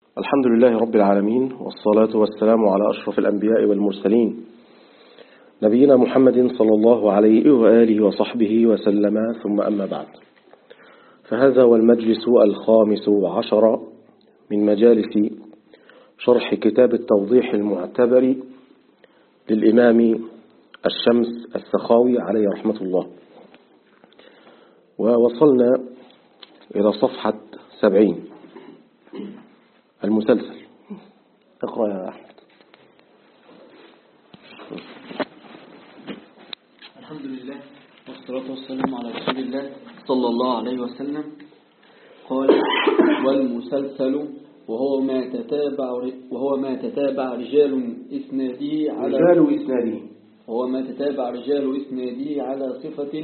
الحمد لله رب العالمين والصلاة والسلام على أشرف الأنبياء والمرسلين نبينا محمد صلى الله عليه وآله وصحبه وسلم ثم أما بعد فهذا هو المجلس الخامس عشر من مجالس شرح كتاب التوضيح المعتبر للإمام الشمس السخاوي عليه رحمة الله ووصلنا إلى صفحة سبعين المسلسل اقرأ يا أحمد الحمد لله والصلاة والسلام على رسول الله صلى الله عليه وسلم قال والمسلسل وهو ما تتابع وهو ما تتابع رجال إسناده على رجال إسناده وهو ما تتابع رجال إسناده على صفة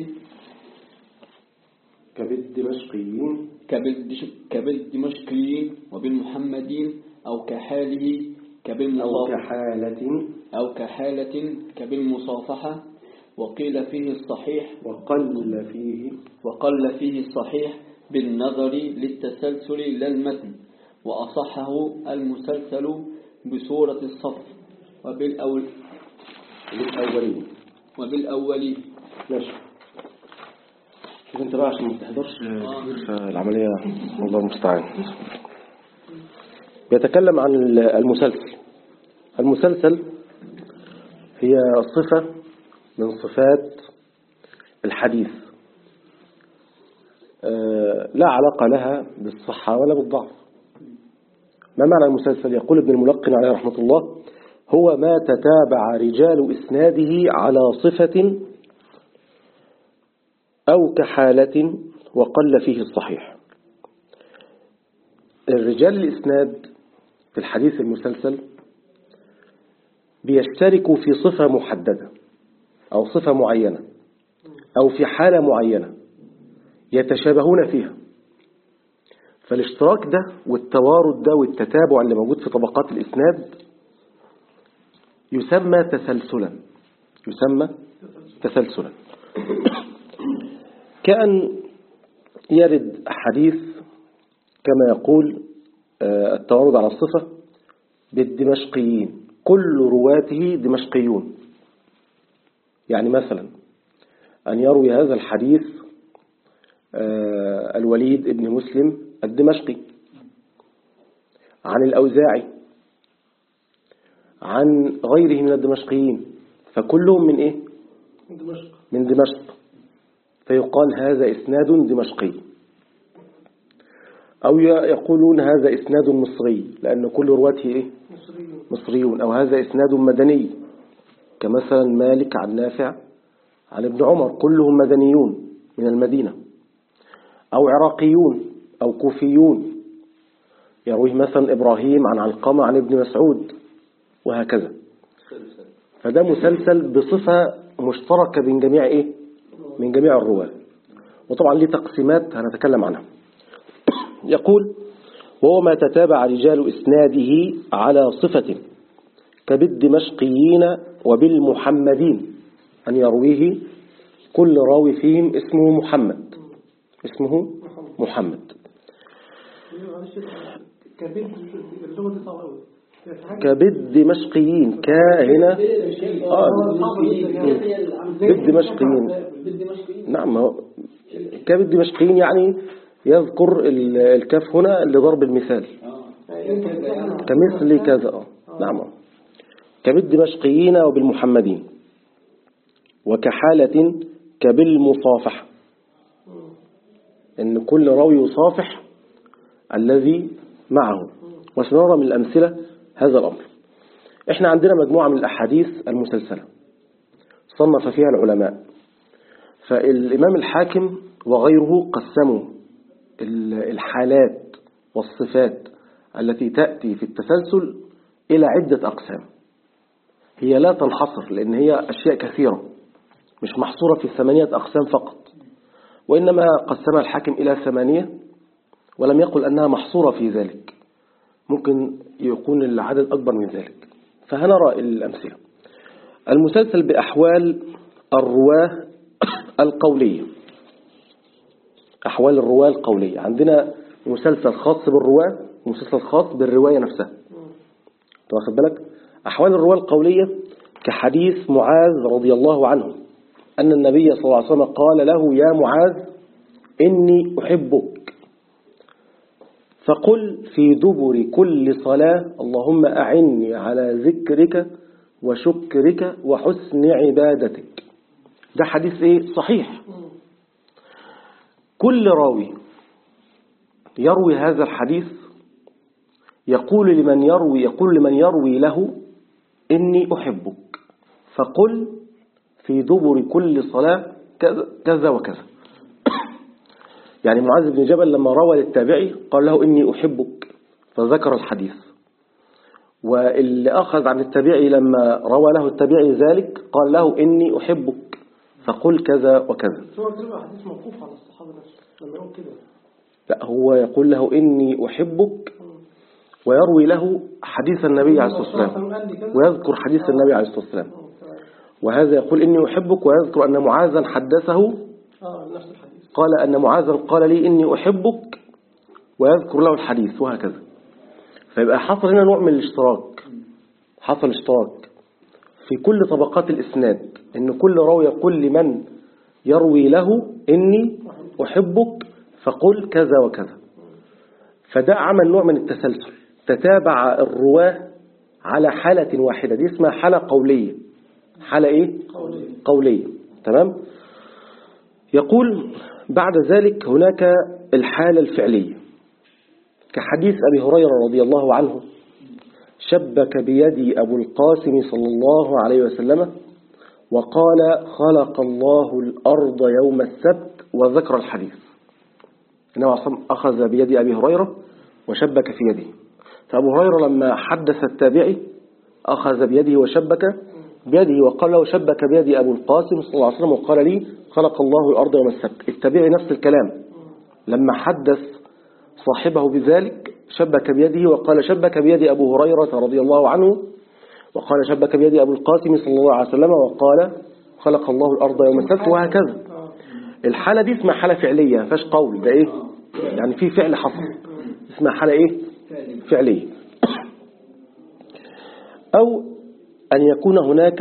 كبالدمشقيين كبالدش- كبالدمشقيين وبالمحمدين أو كحاله أو كبالمصافحة كحالة أو كحالة كبالمصافحة وقيل فيه الصحيح وقل فيه وقل فيه الصحيح بالنظر للتسلسل لا المتن وأصحه المسلسل بصورة الصف وبالأول للأولين وبالأول ماشي شوف انت بقى عشان ما تحضرش كتير فالعملية الله المستعان بيتكلم عن المسلسل المسلسل هي صفة من صفات الحديث آه، لا علاقة لها بالصحة ولا بالضعف ما معنى المسلسل يقول ابن الملقن عليه رحمة الله هو ما تتابع رجال إسناده على صفة أو كحالة وقل فيه الصحيح الرجال الإسناد في الحديث المسلسل بيشتركوا في صفة محددة أو صفة معينة أو في حالة معينة يتشابهون فيها فالاشتراك ده والتوارد ده والتتابع اللي موجود في طبقات الإسناد يسمى تسلسلا يسمى تسلسلا كأن يرد حديث كما يقول آه، التوارد على الصفة بالدمشقيين كل رواته دمشقيون يعني مثلا أن يروي هذا الحديث آه، الوليد ابن مسلم الدمشقي عن الأوزاعي عن غيره من الدمشقيين فكلهم من إيه؟ من دمشق فيقال هذا إسناد دمشقي أو ي- يقولون هذا إسناد مصري لأن كل رواته إيه؟ مصريون أو هذا إسناد مدني كمثلا مالك عن نافع عن ابن عمر كلهم مدنيون من المدينة أو عراقيون أو كوفيون يرويه مثلا إبراهيم عن علقمة عن ابن مسعود وهكذا فده مسلسل بصفة مشتركة بين جميع إيه؟ من جميع الرواة وطبعا ليه تقسيمات هنتكلم عنها يقول وهو ما تتابع رجال إسناده على صفة كبالدمشقيين وبالمحمدين أن يرويه كل راوي فيهم اسمه محمد اسمه محمد كبالدمشقيين كا هنا آه بالدمشقيين نعم هو كبالدمشقيين يعني يذكر ال- الكاف هنا لضرب المثال كمثل كذا آه. نعم كبالدمشقيين وبالمحمدين وكحالة كبالمصافحة إن كل راوي يصافح الذي معه وسنرى من الأمثلة هذا الأمر إحنا عندنا مجموعة من الأحاديث المسلسلة صنف فيها العلماء فالإمام الحاكم وغيره قسموا ال- الحالات والصفات التي تأتي في التسلسل إلى عدة أقسام هي لا تنحصر لأن هي أشياء كثيرة مش محصورة في ثمانية أقسام فقط وإنما قسمها الحاكم إلى ثمانية ولم يقل أنها محصورة في ذلك ممكن يكون العدد أكبر من ذلك فهنرى الأمثلة المسلسل بأحوال الرواه القولية أحوال الرواه القولية عندنا مسلسل خاص بالرواه ومسلسل خاص بالرواية نفسها أنت واخد بالك أحوال الرواية القولية كحديث معاذ رضي الله عنه أن النبي صلى الله عليه وسلم قال له يا معاذ إني أحبك فقل في دبر كل صلاة اللهم أعني على ذكرك وشكرك وحسن عبادتك ده حديث إيه صحيح كل راوي يروي هذا الحديث يقول لمن يروي يقول لمن يروي له إني أحبك فقل في دبر كل صلاة كذا, كذا وكذا يعني معاذ بن جبل لما روى للتابعي قال له إني أحبك فذكر الحديث واللي أخذ عن التابعي لما روى له التابعي ذلك قال له إني أحبك فقل كذا وكذا هو تبقى حديث موقوف على الصحابة نفسه لما يقول كده لا هو يقول له إني أحبك ويروي له حديث النبي عليه الصلاة والسلام قال لي كذا ويذكر حديث النبي عليه الصلاة والسلام وهذا يقول إني أحبك ويذكر أن معاذا حدثه اه نفس الحديث قال أن معاذا قال لي إني أحبك ويذكر له الحديث وهكذا فيبقى حصل هنا نوع من الاشتراك حصل اشتراك في كل طبقات الإسناد إن كل راوي يقول لمن يروي له إني أحبك فقل كذا وكذا فده عمل نوع من التسلسل تتابع الرواه على حالة واحدة دي اسمها حالة قولية حالة إيه؟ قولية قولية تمام يقول بعد ذلك هناك الحالة الفعلية كحديث أبي هريرة رضي الله عنه شبك بيدي أبو القاسم صلى الله عليه وسلم وقال خلق الله الأرض يوم السبت وذكر الحديث إنه عصام أخذ بيد أبي هريرة وشبك في يده فأبو هريرة لما حدث التابعي أخذ بيده وشبك بيده وقال له شبك بيدي أبو القاسم صلى الله عليه وسلم وقال لي خلق الله الأرض يوم السبت التابعي نفس الكلام لما حدث صاحبه بذلك شبك بيده وقال شبك بيد أبو هريرة رضي الله عنه وقال شبك بيد أبو القاسم صلى الله عليه وسلم وقال خلق الله الأرض يوم السبت وهكذا اه الحالة دي اسمها حالة فعلية ما فيهاش قول ده ايه يعني في فعل حصل اسمها حالة ايه فعلية أو أن يكون هناك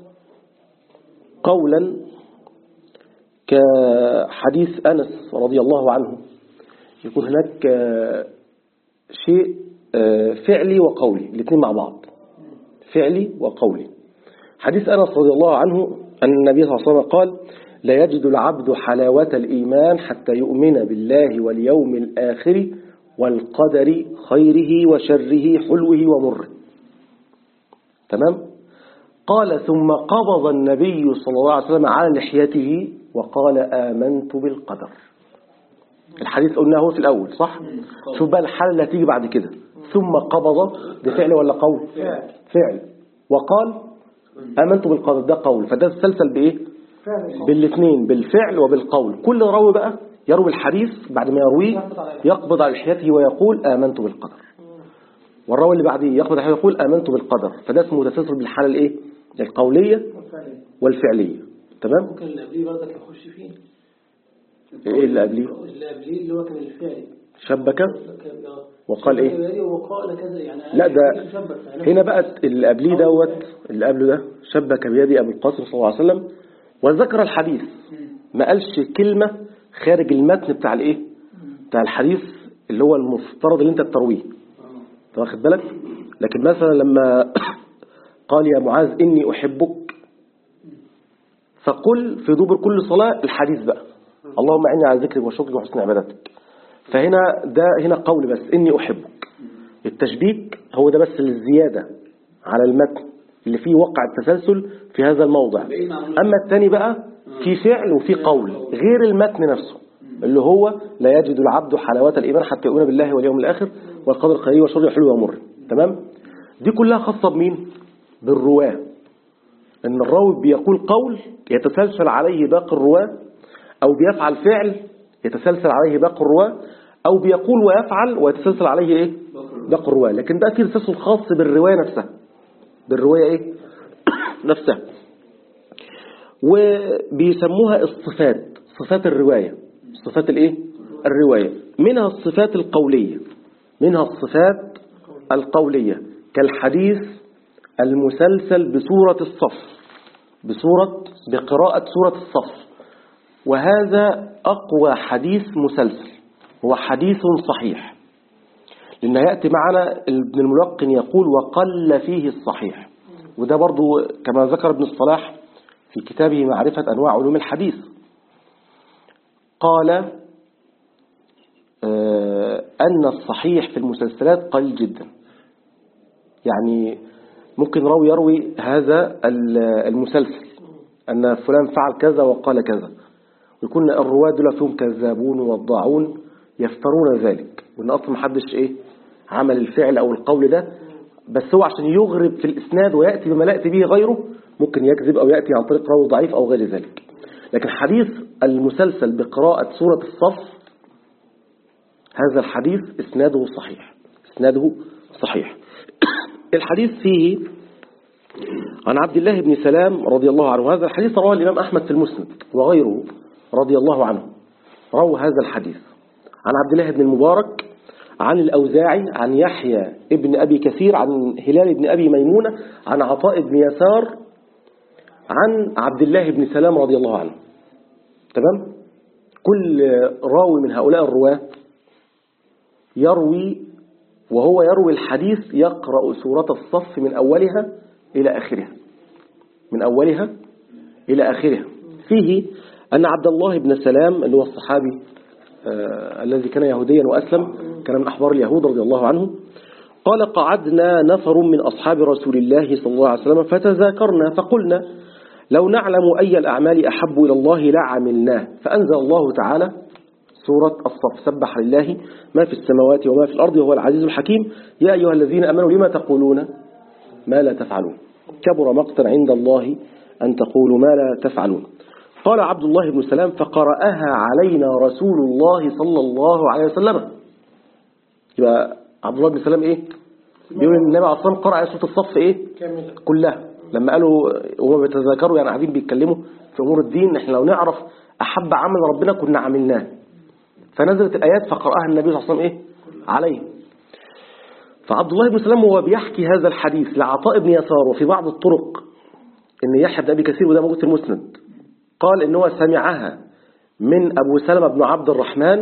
قولا كحديث أنس رضي الله عنه يكون هناك آه، شيء آه، فعلي وقولي الاثنين مع بعض فعلي وقولي حديث أنس رضي الله عنه أن النبي صلى الله عليه وسلم قال لا يجد العبد حلاوة الإيمان حتى يؤمن بالله واليوم الآخر والقدر خيره وشره حلوه ومره تمام قال ثم قبض النبي صلى الله عليه وسلم على لحيته وقال آمنت بالقدر الحديث قلناه في الأول صح شوف بقى الحالة اللي هتيجي بعد كده ثم قبض ده فعل ولا قول فعل فعل وقال آمنت بالقدر ده قول فده تسلسل بإيه فعلا بالاثنين بالفعل وبالقول كل راوي بقى يروي الحديث بعد ما يرويه يقبض على لحيته ويقول آمنت بالقدر والراوي اللي بعديه يقبض على لحيته ويقول آمنت بالقدر فده اسمه تسلسل بالحالة الإيه القولية فعلا والفعلية تمام ممكن اللي قبليه برضك يخش فيه إيه اللي قبليه اللي قبليه اللي هو كان الفعلي شبك كان- آه. وقال إيه شبك وقال كذا يعني لا ده شبك يعني هنا بقى اللي قبليه دوت اللي قبله ده شبك بيدي أبو القاسم صلى الله عليه وسلم وذكر الحديث ما قالش كلمة خارج المتن بتاع الايه بتاع الحديث اللي هو المفترض اللي انت ترويه انت واخد بالك لكن مثلا لما قال يا معاذ إني أحبك فقل في دبر كل صلاة الحديث بقى اللهم أعني على ذكرك وشكرك وحسن عبادتك فهنا ده هنا قول بس إني أحبك التشبيك هو ده بس الزيادة على المتن اللي فيه وقع التسلسل في هذا الموضع أما الثاني بقى في فعل وفي قول غير المتن نفسه اللي هو لا يجد العبد حلاوة الإيمان حتى يؤمن بالله واليوم الآخر والقدر خيري وشر حلو ومر تمام دي كلها خاصة بمين بالرواة ان الراوي بيقول قول يتسلسل عليه باقي الرواة او بيفعل فعل يتسلسل عليه باقي الرواة او بيقول ويفعل ويتسلسل عليه ايه باقي الرواة لكن ده في تسلسل خاص بالرواية نفسها بالرواية ايه نفسها وبيسموها الصفات صفات الرواية صفات الايه الرواية منها الصفات القولية منها الصفات القولية كالحديث المسلسل بسورة الصف بسورة بقراءة سورة الصف وهذا أقوى حديث مسلسل هو حديث صحيح لأن يأتي معنا ابن الملقن يقول وقل فيه الصحيح وده برضو كما ذكر ابن الصلاح في كتابه معرفة أنواع علوم الحديث قال آه، أن الصحيح في المسلسلات قليل جدا يعني ممكن راوي يروي هذا ال- المسلسل أن فلان فعل كذا وقال كذا ويكون الرواة دول فيهم كذابون وضاعون يفترون ذلك وأن أصلا محدش إيه عمل الفعل أو القول ده بس هو عشان يغرب في الإسناد ويأتي بما لا يأتي به غيره ممكن يكذب أو يأتي عن طريق راوي ضعيف أو غير ذلك لكن حديث المسلسل بقراءة سورة الصف هذا الحديث اسناده صحيح اسناده صحيح الحديث فيه عن عبد الله بن سلام رضي الله عنه هذا الحديث رواه الإمام أحمد في المسند وغيره رضي الله عنه روى هذا الحديث عن عبد الله بن المبارك عن الأوزاعي عن يحيى ابن أبي كثير عن هلال بن أبي ميمونة عن عطاء بن يسار عن عبد الله بن سلام رضي الله عنه تمام كل راوي من هؤلاء الرواة يروي وهو يروي الحديث يقرأ سورة الصف من أولها إلى آخرها من أولها إلى آخرها فيه أن عبد الله بن سلام اللي هو الصحابي آه الذي كان يهوديا وأسلم كان من أحبار اليهود رضي الله عنه قال قعدنا نفر من أصحاب رسول الله صلى الله عليه وسلم فتذاكرنا فقلنا لو نعلم أي الأعمال أحب إلى الله لعملناه فأنزل الله تعالى سورة الصف سبح لله ما في السماوات وما في الأرض وهو العزيز الحكيم يا أيها الذين أمنوا لما تقولون ما لا تفعلون كبر مقتا عند الله أن تقولوا ما لا تفعلون قال عبد الله بن سلام فقرأها علينا رسول الله صلى الله عليه وسلم يبقى عبد الله بن سلام إيه بيقول إن النبي عليه الصلاة والسلام قرأ سورة الصف إيه كامل كلها لما قالوا وهم بيتذاكروا يعني قاعدين بيتكلموا في أمور الدين احنا لو نعرف أحب عمل ربنا كنا عملناه فنزلت الآيات فقرأها النبي صلى الله عليه وسلم إيه عليه فعبد الله بن سلام وهو بيحكي هذا الحديث لعطاء بن يسار وفي بعض الطرق ان يحيى بن أبي كثير وده موجود في المسند قال ان هو سمعها من أبو سلمة بن عبد الرحمن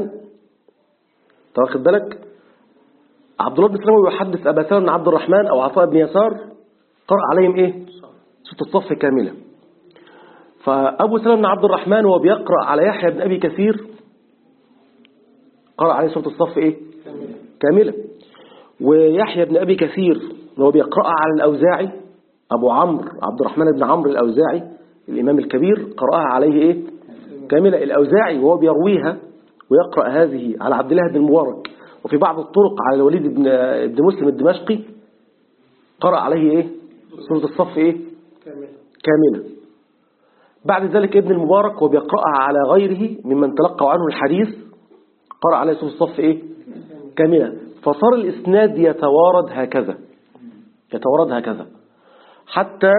أنت واخد بالك عبد الله بن سلام يحدث أبا سلمة بن عبد الرحمن أو عطاء بن يسار قرأ عليهم إيه سورة الصف كاملة فأبو سلمة بن عبد الرحمن وهو بيقرأ على يحيى بن أبي كثير قرأ عليه سورة الصف إيه كاملة ويحيى بن أبي كثير وهو بيقرأها على الأوزاعي أبو عمرو عبد الرحمن بن عمرو الأوزاعي الإمام الكبير قرأها عليه إيه كاملة الأوزاعي وهو بيرويها ويقرأ هذه على عبد الله بن المبارك وفي بعض الطرق على الوليد بن بن مسلم الدمشقي قرأ عليه إيه سورة الصف إيه كامل كاملة بعد ذلك ابن المبارك وبيقرأها على غيره ممن تلقوا عنه الحديث قرأ عليه سورة الصف إيه كاملة فصار الإسناد يتوارد هكذا يتوارد هكذا حتى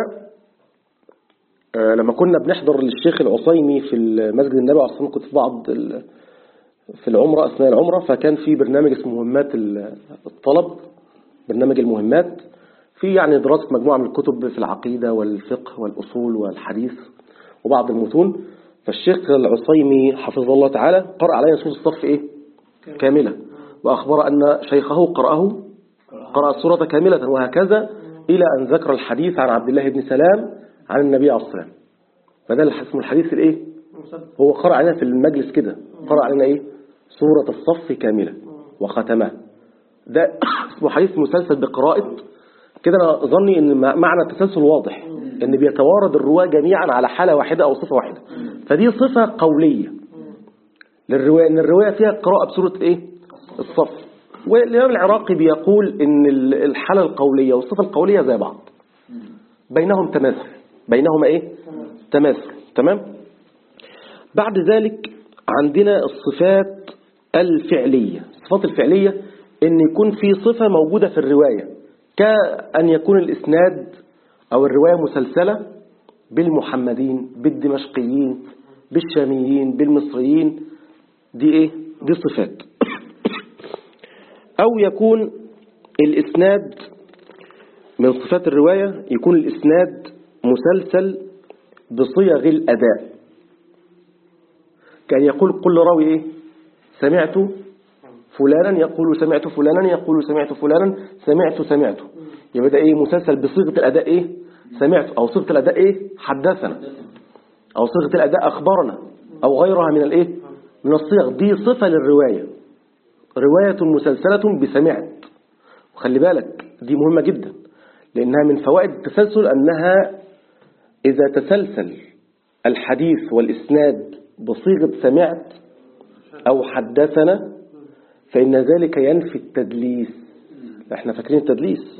آه، لما كنا بنحضر للشيخ العصيمي في المسجد النبوي عليه الصلاة والسلام كنت في بعض ال- في العمرة أثناء العمرة فكان في برنامج اسمه مهمات ال- الطلب برنامج المهمات في يعني دراسة مجموعة من الكتب في العقيدة والفقه والأصول والحديث وبعض المتون فالشيخ العصيمي حفظه الله تعالى قرأ علينا سورة الصف إيه؟ كاملة وأخبر أن شيخه قرأه قرأ السورة كاملة وهكذا إلى أن ذكر الحديث عن عبد الله بن سلام عن النبي عليه الصلاة والسلام فده اللي اسمه الحديث الإيه؟ مصدق هو قرأ علينا في المجلس كده قرأ علينا إيه؟ سورة الصف كاملة وختمها ده اسمه حديث مسلسل بقراءة كده أنا ظني أن مع- معنى التسلسل واضح أن بيتوارد الرواة جميعا على حالة واحدة أو صفة واحدة فدي صفة قولية للرواية أن الرواية فيها قراءة بسورة إيه؟ الصف والإمام العراقي بيقول أن ال- الحالة القولية والصفة القولية زي بعض بينهم تماثل بينهما إيه؟ تماثل تمام؟ بعد ذلك عندنا الصفات الفعلية الصفات الفعلية أن يكون في صفة موجودة في الرواية كأن يكون الإسناد أو الرواية مسلسلة بالمحمدين بالدمشقيين بالشاميين بالمصريين دي إيه؟ دي صفات أو يكون الإسناد من صفات الرواية يكون الإسناد مسلسل بصيغ الأداء كان يقول كل راوي إيه سمعت فلانا يقول سمعت فلانا يقول سمعت فلانا سمعت سمعت يبقى ده إيه مسلسل بصيغة الأداء إيه سمعت أو صيغة الأداء إيه حدثنا أو صيغة الأداء أخبرنا أو غيرها من الإيه من الصيغ دي صفة للرواية رواية مسلسلة بسمعت وخلي بالك دي مهمة جدا لأنها من فوائد التسلسل أنها إذا تسلسل الحديث والإسناد بصيغة سمعت أو حدثنا فإن ذلك ينفي التدليس احنا فاكرين التدليس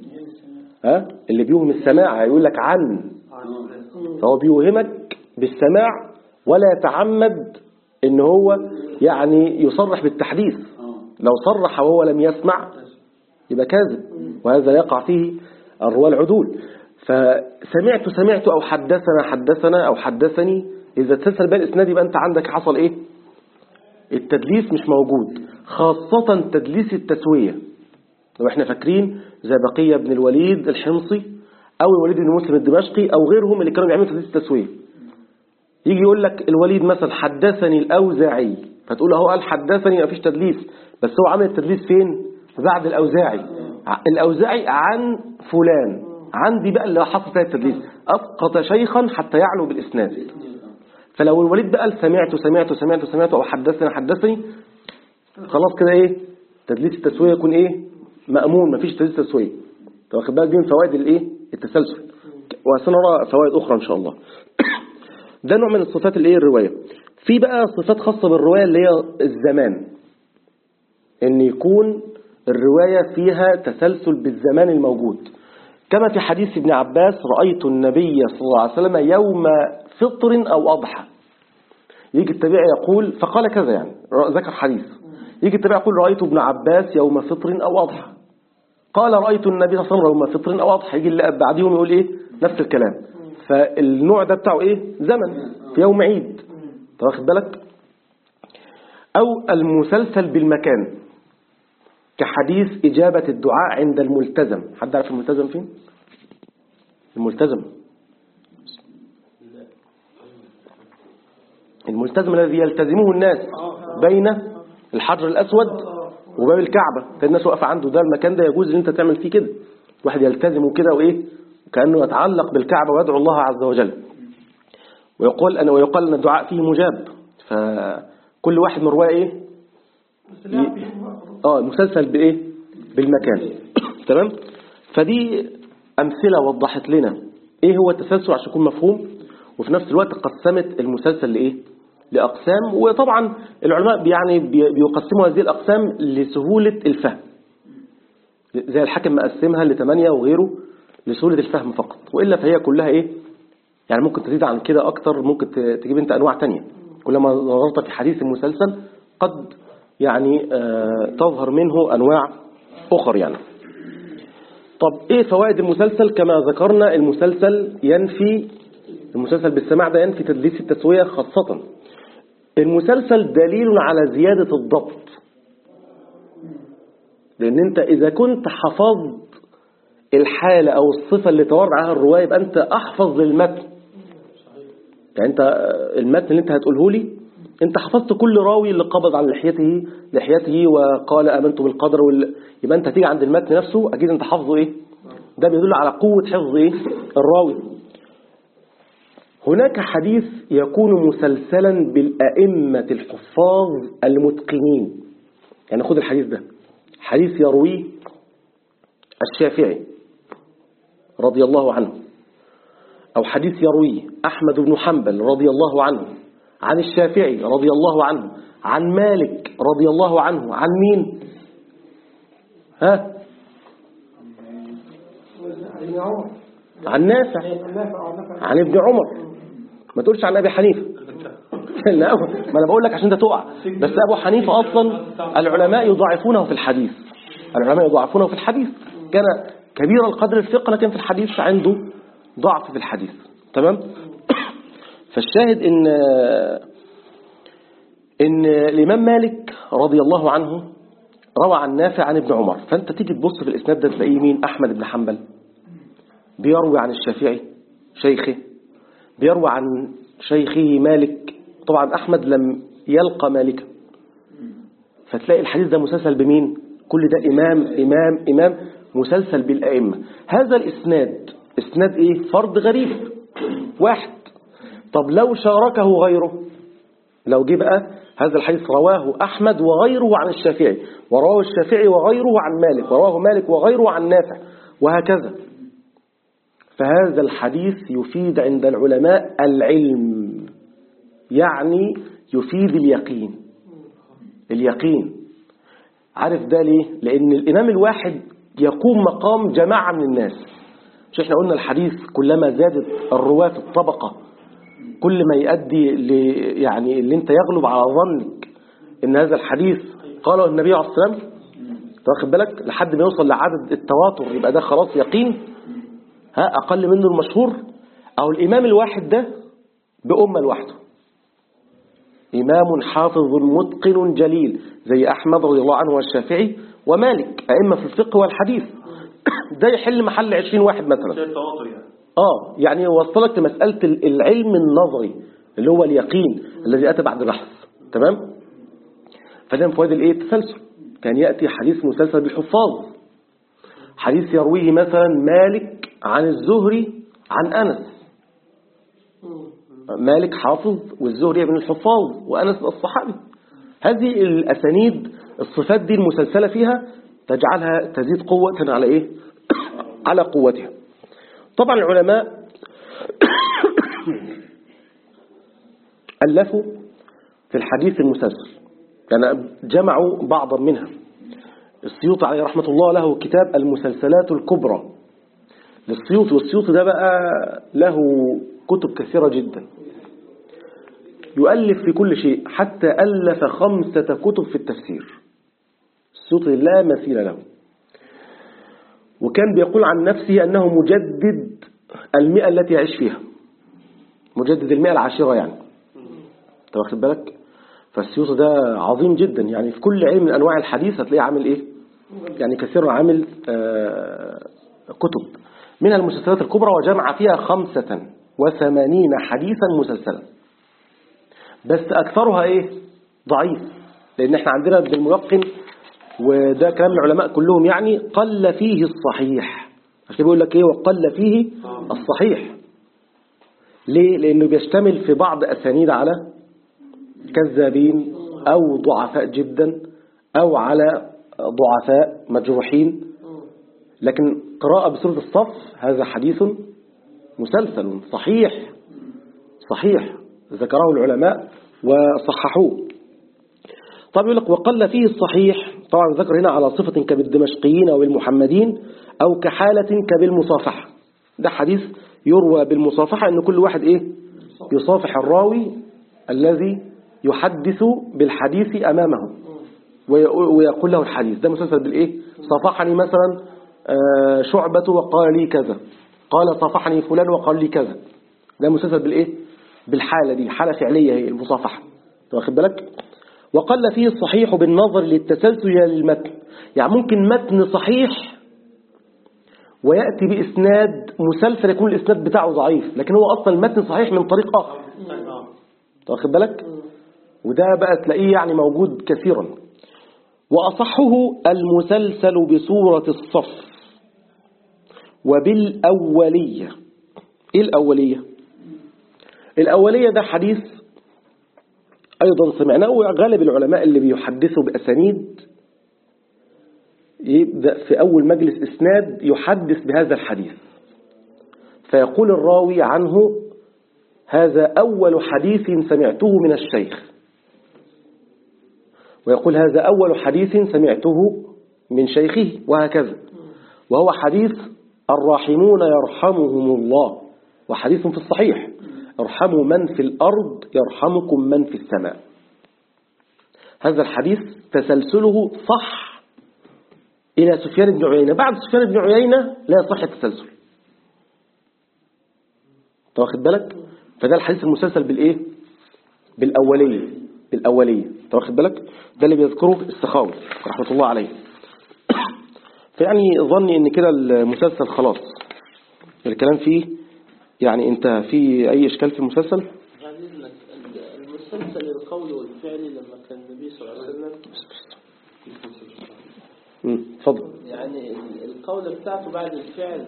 ها اللي بيوهم السماع يقول لك عن فهو بيوهمك بالسماع ولا يتعمد ان هو يعني يصرح بالتحديث لو صرح وهو لم يسمع يبقى كاذب وهذا يقع فيه الرواة العدول فسمعت سمعت أو حدثنا حدثنا أو حدثني إذا تسلسل بين الإسناد يبقى أنت عندك حصل إيه التدليس مش موجود خاصة تدليس التسوية لو احنا فاكرين زي بقية بن الوليد الحمصي أو الوليد بن مسلم الدمشقي أو غيرهم اللي كانوا بيعملوا تدليس التسوية يجي يقول لك الوليد مثلا حدثني الأوزاعي فتقول هو قال حدثني ما فيش تدليس بس هو عمل التدليس فين بعد الأوزاعي الأوزاعي عن فلان عندي بقى اللي حصل فيها التدليس أسقط شيخا حتى يعلو بالإسناد فلو الوليد بقى سمعت سمعت سمعت سمعت أو حدثني حدثني خلاص كده إيه تدليس التسوية يكون إيه مأمون مفيش تدليس تسوية طب واخد بالك دي من فوائد الإيه التسلسل وسنرى فوائد أخرى إن شاء الله ده نوع من الصفات الإيه الرواية في بقى صفات خاصة بالرواية اللي هي الزمان ان يكون الرواية فيها تسلسل بالزمان الموجود كما في حديث ابن عباس رأيت النبي صلى الله عليه وسلم يوم فطر أو أضحى يجي التابعي يقول فقال كذا يعني ذكر حديث يجي التابعي يقول رأيت ابن عباس يوم فطر أو أضحى قال رأيت النبي صلى الله عليه وسلم يوم فطر أو أضحى يجي اللي بعديهم يقول إيه نفس الكلام فالنوع ده بتاعه إيه زمن في يوم عيد واخد بالك أو المسلسل بالمكان كحديث إجابة الدعاء عند الملتزم حد عارف الملتزم فين؟ الملتزم الملتزم الذي يلتزمه الناس بين الحجر الأسود وباب الكعبة فالناس واقفة عنده ده المكان ده يجوز ان انت تعمل فيه كده واحد يلتزمه كده وايه كأنه يتعلق بالكعبة ويدعو الله عز وجل ويقول أن ويقال أن الدعاء فيه مجاب فكل واحد من رواه ايه اه مسلسل بايه بالمكان تمام فدي امثله وضحت لنا ايه هو التسلسل عشان يكون مفهوم وفي نفس الوقت قسمت المسلسل لايه لاقسام وطبعا العلماء يعني بيقسموا هذه الاقسام لسهوله الفهم زي الحاكم مقسمها لثمانية وغيره لسهوله الفهم فقط والا فهي كلها ايه يعني ممكن تزيد عن كده اكتر ممكن تجيب انت انواع تانية كلما نظرت في حديث المسلسل قد يعني آه تظهر منه أنواع أخر يعني طب إيه فوائد المسلسل كما ذكرنا المسلسل ينفي المسلسل بالسماع ده ينفي تدليس التسوية خاصة المسلسل دليل على زيادة الضبط لأن أنت إذا كنت حفظت الحالة أو الصفة اللي تورد عليها الرواية يبقى أنت أحفظ للمتن يعني أنت المتن اللي أنت هتقوله لي انت حفظت كل راوي اللي قبض على لحيته لحيته وقال امنت بالقدر وال... يبقى انت تيجي عند المتن نفسه اكيد انت حافظه ايه ده بيدل على قوة حفظ ايه الراوي هناك حديث يكون مسلسلا بالأئمة الحفاظ المتقنين يعني خد الحديث ده حديث يرويه الشافعي رضي الله عنه أو حديث يرويه أحمد بن حنبل رضي الله عنه عن الشافعي رضي الله عنه عن مالك رضي الله عنه عن مين ها عن نافع عن ابن عمر ما تقولش عن ابي حنيفه لا ما انا بقول لك عشان انت تقع بس ابو حنيفه اصلا العلماء يضاعفونه في الحديث العلماء يضاعفونه في الحديث كان كبير القدر الفقه لكن في الحديث عنده ضعف في الحديث تمام فالشاهد ان ان الامام مالك رضي الله عنه روى عن نافع عن ابن عمر فأنت تيجي تبص في الإسناد ده تلاقيه مين أحمد بن حنبل بيروي عن الشافعي شيخه بيروي عن شيخه مالك طبعا أحمد لم يلقى مالكا فتلاقي الحديث ده مسلسل بمين كل ده إمام إمام إمام مسلسل بالأئمة هذا الإسناد إسناد إيه فرد غريب واحد طب لو شاركه غيره لو جه بقى هذا الحديث رواه أحمد وغيره عن الشافعي ورواه الشافعي وغيره عن مالك ورواه مالك وغيره عن نافع وهكذا فهذا الحديث يفيد عند العلماء العلم يعني يفيد اليقين اليقين عارف ده ليه لأن الإمام الواحد يقوم مقام جماعة من الناس مش احنا قلنا الحديث كلما زادت الرواة في الطبقة كل ما يؤدي ل يعني اللي انت يغلب على ظنك ان هذا الحديث قاله النبي عليه الصلاة والسلام أنت واخد بالك لحد ما يوصل لعدد التواتر يبقى ده خلاص يقين ها أقل منه المشهور أو الإمام الواحد ده بأمة لوحده إمام حافظ متقن جليل زي أحمد رضي الله عنه والشافعي ومالك أئمة في الفقه والحديث ده يحل محل عشرين واحد مثلا شايف تواطر يعني آه يعني وصلك لمسألة العلم النظري اللي هو اليقين الذي أتى بعد بحث تمام فده من فوائد الايه التسلسل كان يأتي حديث مسلسل بالحفاظ حديث يرويه مثلا مالك عن الزهري عن أنس مالك حافظ والزهري من الحفاظ وأنس الصحابي هذه الأسانيد الصفات دي المسلسلة فيها تجعلها تزيد قوة على إيه على قوتها طبعا العلماء ألفوا في الحديث المسلسل يعني جمعوا بعضا منها السيوطي عليه رحمة الله له كتاب المسلسلات الكبرى للسيوطي والسيوطي ده بقى له كتب كثيرة جدا يؤلف في كل شيء حتى ألف خمسة كتب في التفسير السيوطي لا مثيل له وكان بيقول عن نفسه أنه مجدد المئة التي يعيش فيها مجدد المئة العاشرة يعني انت واخد بالك فالسيوطي ده عظيم جدا يعني في كل علم من أنواع الحديث هتلاقيه عامل إيه يعني كثير عامل آه كتب منها المسلسلات الكبرى وجمع فيها خمسة وثمانين حديثا مسلسلا بس أكثرها إيه ضعيف لأن احنا عندنا بالملقن وده كلام العلماء كلهم يعني قل فيه الصحيح عشان بيقول لك ايه وقل فيه الصحيح ليه لانه بيشتمل في بعض اسانيد على كذابين او ضعفاء جدا او على ضعفاء مجروحين لكن قراءة بسورة الصف هذا حديث مسلسل صحيح صحيح ذكره العلماء وصححوه طب يقول لك وقل فيه الصحيح طبعا ذكر هنا على صفة كبالدمشقيين أو بالمحمدين أو كحالة كبالمصافحة ده حديث يروى بالمصافحة أن كل واحد إيه يصافح الراوي الذي يحدث بالحديث أمامه ويقول له الحديث ده مسلسل بالإيه صافحني مثلا شعبة وقال لي كذا قال صافحني فلان وقال لي كذا ده مسلسل بالإيه بالحالة دي حالة فعلية هي المصافحة واخد بالك وقل فيه الصحيح بالنظر للتسلسل للمتن يعني ممكن متن صحيح ويأتي بإسناد مسلسل يكون الإسناد بتاعه ضعيف لكن هو أصلا المتن صحيح من طريق آخر واخد بالك وده بقى تلاقيه يعني موجود كثيرا وأصحه المسلسل بصورة الصف وبالأولية إيه الأولية الأولية ده حديث أيضا سمعناه وغالب العلماء اللي بيحدثوا بأسانيد يبدأ في أول مجلس إسناد يحدث بهذا الحديث فيقول الراوي عنه هذا أول حديث سمعته من الشيخ ويقول هذا أول حديث سمعته من شيخه وهكذا وهو حديث الراحمون يرحمهم الله وحديث في الصحيح ارحموا من في الأرض يرحمكم من في السماء هذا الحديث تسلسله صح إلى سفيان بن عيينة بعد سفيان بن عيينة لا يصح التسلسل واخد بالك فده الحديث المسلسل بالإيه بالأولية بالأولية انت واخد بالك ده اللي بيذكره السخاوي رحمة الله عليه فيعني ظني ان كده المسلسل خلاص الكلام فيه يعني انت في اي اشكال في المسلسل يعني المسلسل القول والفعل لما كان النبي صلى الله عليه وسلم امم اتفضل يعني القول بتاعته بعد الفعل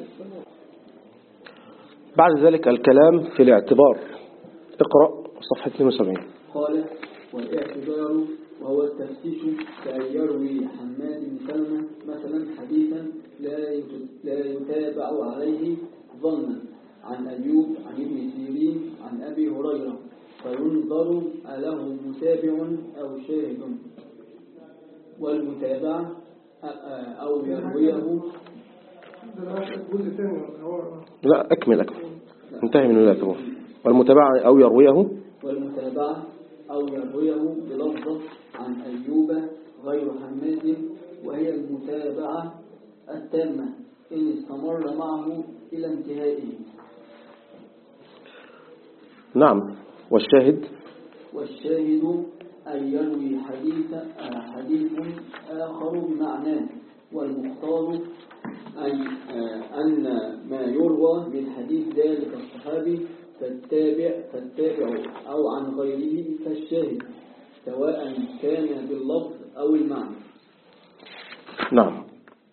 بعد ذلك الكلام في الاعتبار اقرأ صفحة 72 قال والاعتبار وهو التفتيش كأن يروي حماد بن سلمة مثلا حديثا لا يت- لا يتابع عليه ظنا عن أيوب عن ابن سيرين عن أبي هريرة فينظر أله متابع أو شاهد والمتابعة أ- أ- أو يرويه لا أكمل أكمل انتهي من الاعتبار والمتابعة أو يرويه والمتابعة أو يرويه بلفظة عن أيوب غير حماد وهي المتابعة التامة إن استمر معه إلى انتهائه نعم والشاهد والشاهد أن يروي حديث آه، حديث آخر بمعناه والمختار أن آه، أن ما يروى من حديث ذلك الصحابي فالتابع فالتابع أو عن غيره فالشاهد سواء كان باللفظ أو المعنى نعم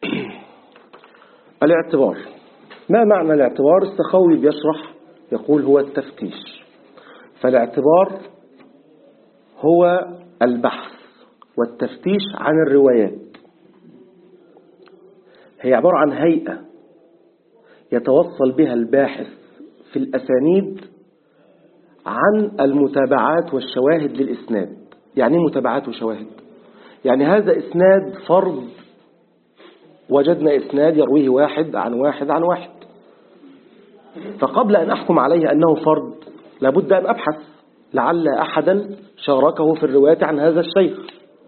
الاعتبار ما معنى الاعتبار السخاوي بيشرح يقول هو التفتيش فالاعتبار هو البحث والتفتيش عن الروايات هي عبارة عن هيئة يتوصل بها الباحث في الأسانيد عن المتابعات والشواهد للإسناد يعني ايه متابعات وشواهد يعني هذا إسناد فرض وجدنا إسناد يرويه واحد عن واحد عن واحد فقبل أن أحكم عليه أنه فرض لابد أن أبحث لعل أحدا شاركه في الرواية عن هذا الشيخ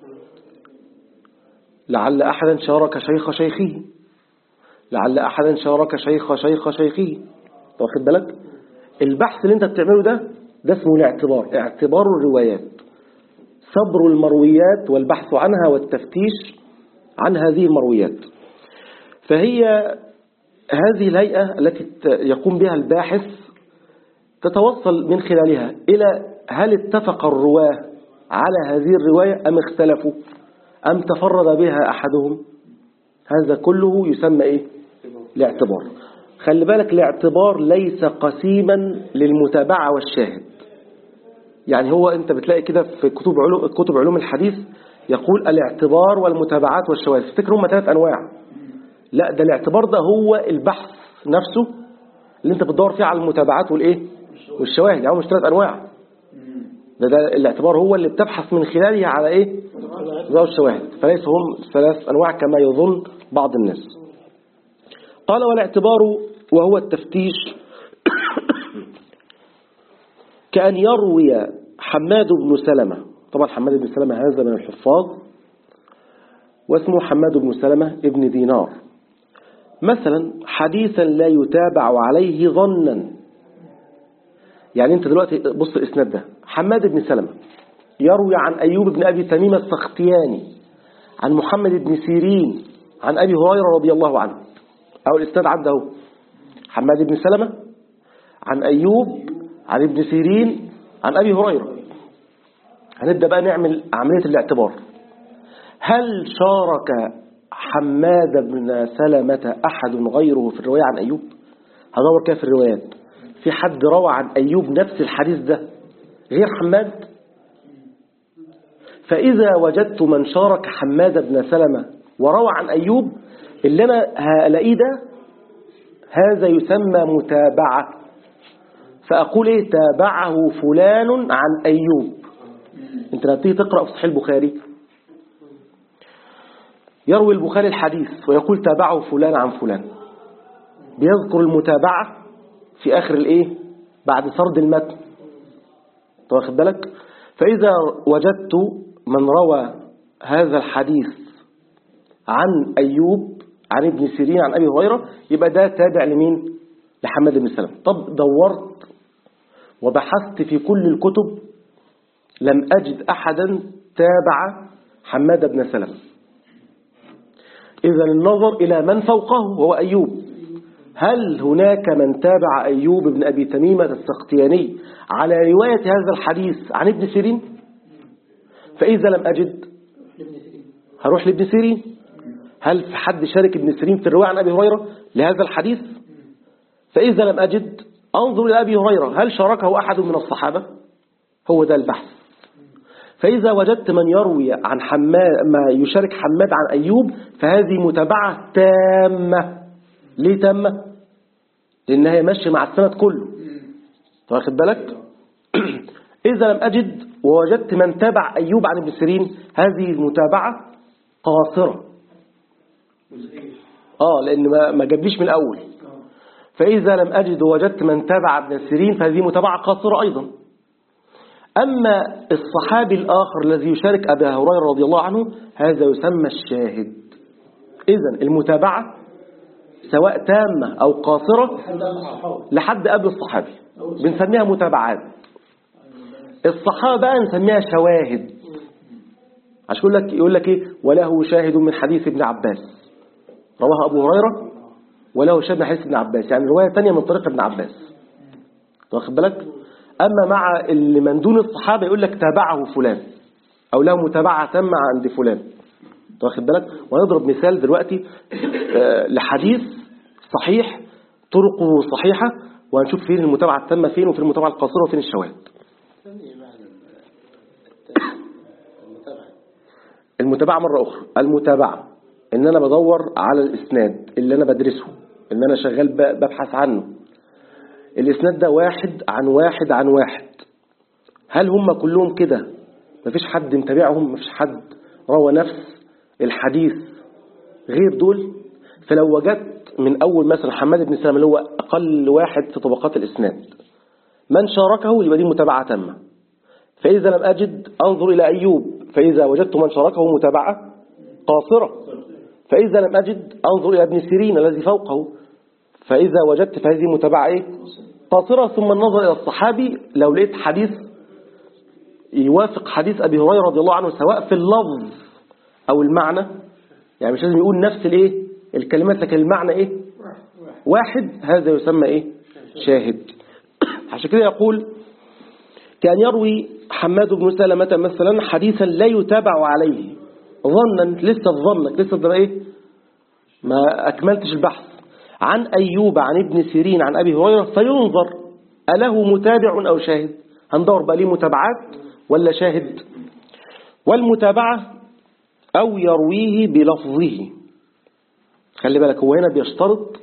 لعل أحدا شارك شيخ شيخه لعل أحدا شارك شيخ شيخ شيخه واخد بالك البحث اللي انت بتعمله ده ده اسمه الاعتبار اعتبار الروايات صبر المرويات والبحث عنها والتفتيش عن هذه المرويات فهي هذه الهيئة التي ت- يقوم بها الباحث تتوصل من خلالها إلى هل اتفق الرواة على هذه الرواية أم اختلفوا أم تفرد بها أحدهم هذا كله يسمى إيه الاعتبار خلي بالك الاعتبار ليس قسيما للمتابعة والشاهد يعني هو أنت بتلاقي كده في كتب علوم, كتب علوم الحديث يقول الاعتبار والمتابعات والشواذ تفتكر هم ثلاث أنواع لا ده الاعتبار ده هو البحث نفسه اللي انت بتدور فيه على المتابعات والايه والشواهد يعني هو مش ثلاث انواع ده, ده الاعتبار هو اللي بتبحث من خلاله على ايه ذو الشواهد فليس هم ثلاث انواع كما يظن بعض الناس قال والاعتبار وهو التفتيش كأن يروي حماد بن سلمة طبعا حماد بن سلمة هذا من الحفاظ واسمه حماد بن سلمة ابن دينار مثلا حديثا لا يتابع عليه ظنا يعني انت دلوقتي بص الاسناد ده حماد بن سلمة يروي عن أيوب بن أبي تميم السختياني عن محمد بن سيرين عن أبي هريرة رضي الله عنه أو الإسناد عنده حماد بن سلمة عن أيوب عن ابن سيرين عن أبي هريرة هنبدأ بقى نعمل عملية الاعتبار هل شارك حماد بن سلمة أحد غيره في الرواية عن أيوب هدور كيف في الروايات في حد روى عن أيوب نفس الحديث ده غير حماد فإذا وجدت من شارك حماد بن سلمة وروى عن أيوب اللي أنا هلاقيه ده هذا يسمى متابعة فأقول إيه تابعه فلان عن أيوب أنت لما تيجي تقرأ في صحيح البخاري يروي البخاري الحديث ويقول تابعه فلان عن فلان بيذكر المتابعة في آخر الإيه بعد سرد المتن أنت واخد بالك فإذا وجدت من روى هذا الحديث عن أيوب عن ابن سيرين عن أبي هريرة يبقى ده تابع لمين لحماد بن سلمة طب دورت وبحثت في كل الكتب لم أجد أحدا تابع حماد بن سلمة إذا النظر إلى من فوقه هو أيوب هل هناك من تابع أيوب بن أبي تميمة السختياني على رواية هذا الحديث عن ابن سيرين فإذا لم أجد هروح لابن سيرين هل في حد شارك ابن سيرين في الرواية عن أبي هريرة لهذا الحديث فإذا لم أجد أنظر إلى أبي هريرة هل شاركه أحد من الصحابة هو ده البحث فإذا وجدت من يروي عن حماد ما يشارك حماد عن أيوب فهذه متابعة تامة ليه تامة؟ لأنها هي ماشية مع السند كله واخد بالك؟ إذا لم أجد ووجدت من تابع أيوب عن ابن سيرين هذه المتابعة قاصرة آه لأن ما ما جابليش من الأول فإذا لم أجد ووجدت من تابع ابن سيرين فهذه متابعة قاصرة أيضا أما الصحابي الآخر الذي يشارك أبا هريرة رضي الله عنه هذا يسمى الشاهد إذا المتابعة سواء تامة أو قاصرة لحد قبل الصحابي بنسميها متابعات الصحابة بقى نسميها شواهد عشان يقول لك يقول لك ايه وله شاهد من حديث ابن عباس رواه ابو هريره وله شاهد من حديث ابن عباس يعني روايه ثانيه من طريق ابن عباس واخد بالك اما مع اللي من دون الصحابه يقول لك تابعه فلان او له متابعه تامه عند فلان واخد بالك ونضرب مثال دلوقتي آه، لحديث صحيح طرقه صحيحه وهنشوف فين المتابعه التامه فين وفين المتابعه القاصره وفين الشواهد ثانية معنى المتابعة المتابعة مرة أخرى المتابعة إن أنا بدور على الإسناد اللي أنا بدرسه اللي أنا شغال ب- ببحث عنه الإسناد ده واحد عن واحد عن واحد هل هم كلهم كده مفيش حد متابعهم مفيش حد روى نفس الحديث غير دول فلو وجدت من أول مثلا حماد بن سلمة اللي هو أقل واحد في طبقات الإسناد من شاركه يبقى دي متابعة تامة فإذا لم أجد أنظر إلى أيوب فإذا وجدت من شاركه متابعة قاصرة فإذا لم أجد أنظر إلى ابن سيرين الذي فوقه فإذا وجدت فهذه متابعة إيه؟ قاصرة ثم النظر إلى الصحابي لو لقيت حديث يوافق حديث أبي هريرة رضي الله عنه سواء في اللفظ أو المعنى يعني مش لازم يقول نفس الإيه الكلمات لكن المعنى إيه واحد هذا يسمى إيه شاهد عشان كده يقول كان يروي حماد بن سلمة مثلا حديثا لا يتابع عليه ظنا لسه في ظنك لسه ده ايه ما أكملتش البحث عن أيوب عن ابن سيرين عن أبي هريرة فينظر أله متابع أو شاهد هندور بقى ليه متابعات ولا شاهد والمتابعة أو يرويه بلفظه خلي بالك هو هنا بيشترط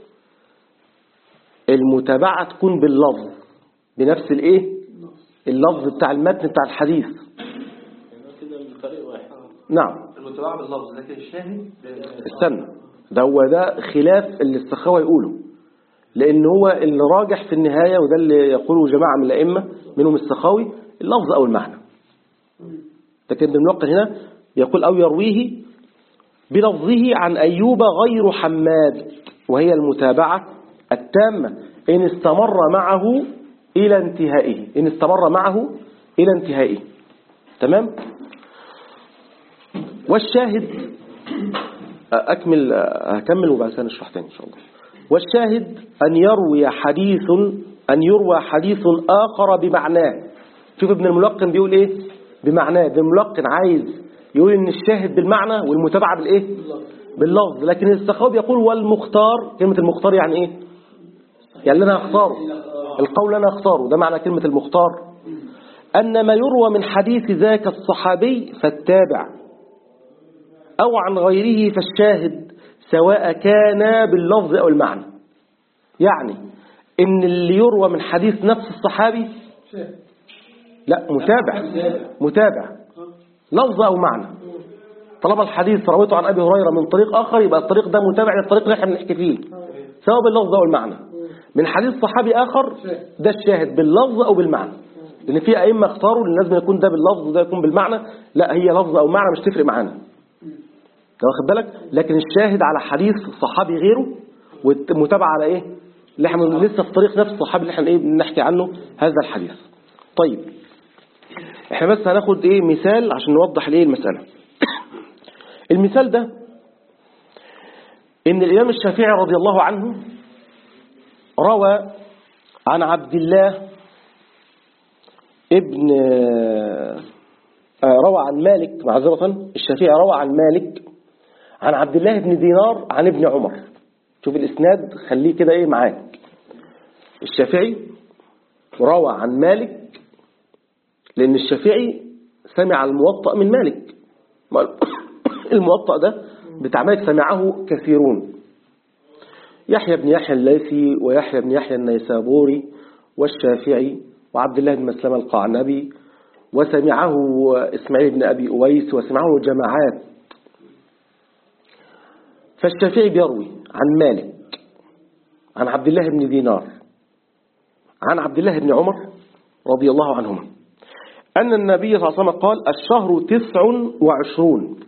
المتابعة تكون باللفظ بنفس الايه اللفظ بتاع المتن بتاع الحديث يعني كده من طريق واحد نعم المتابعة باللفظ لكن الشاهد استنى ده هو ده خلاف اللي السخاوة يقوله لأن هو اللي راجح في النهاية وده اللي يقوله جماعة من الأئمة منهم السخاوي اللفظ أو المعنى لكن ابن الملقن هنا يقول أو يرويه بلفظه عن أيوب غير حماد وهي المتابعة التامة إن استمر معه إلى انتهائه إن استمر معه إلى انتهائه تمام والشاهد أكمل هكمل وبعد كده نشرح تاني إن شاء الله والشاهد أن يروي حديث أن يروى حديث آخر بمعناه شوف ابن الملقن بيقول إيه بمعناه ابن الملقن عايز يقول إن الشاهد بالمعنى والمتابعة بالإيه باللفظ لكن السخاوي يقول والمختار كلمة المختار يعني إيه يعني اللي أنا هختاره القول اللي أنا هختاره ده معنى كلمة المختار أن ما يروى من حديث ذاك الصحابي فالتابع أو عن غيره فالشاهد سواء كان باللفظ أو المعنى يعني إن اللي يروى من حديث نفس الصحابي لا متابع متابع لفظ أو معنى طالما الحديث رويته عن أبي هريرة من طريق آخر يبقى الطريق ده متابع للطريق اللي احنا بنحكي فيه سواء باللفظ أو المعنى من حديث صحابي آخر ده الشاهد باللفظ أو بالمعنى لأن في أئمة اختاروا ان لازم يكون ده باللفظ وده يكون بالمعنى لا هي لفظ أو معنى مش تفرق معانا انت واخد بالك لكن الشاهد على حديث صحابي غيره والمتابعة على ايه اللي احنا لسه في طريق نفس الصحابي اللي احنا ايه بنحكي عنه هذا الحديث طيب احنا بس هناخد ايه مثال عشان نوضح الايه المسألة المثال ده ان الامام الشافعي رضي الله عنه روى عن عبد الله ابن آه، روى عن مالك معذرة الشافعي روى عن مالك عن عبد الله بن دينار عن ابن عمر شوف الاسناد خليه كده ايه معاك الشافعي روى عن مالك لأن الشافعي سمع الموطأ من مالك الموطأ ده بتاع مالك سمعه كثيرون يحيى بن يحيى الليثي ويحيى بن يحيى النيسابوري والشافعي وعبد الله بن مسلمة القعنبي وسمعه إسماعيل بن أبي أويس وسمعه جماعات فالشافعي بيروي عن مالك عن عبد الله بن دينار عن عبد الله بن عمر رضي الله عنهما أن النبي صلى الله عليه وسلم قال الشهر تسع وعشرون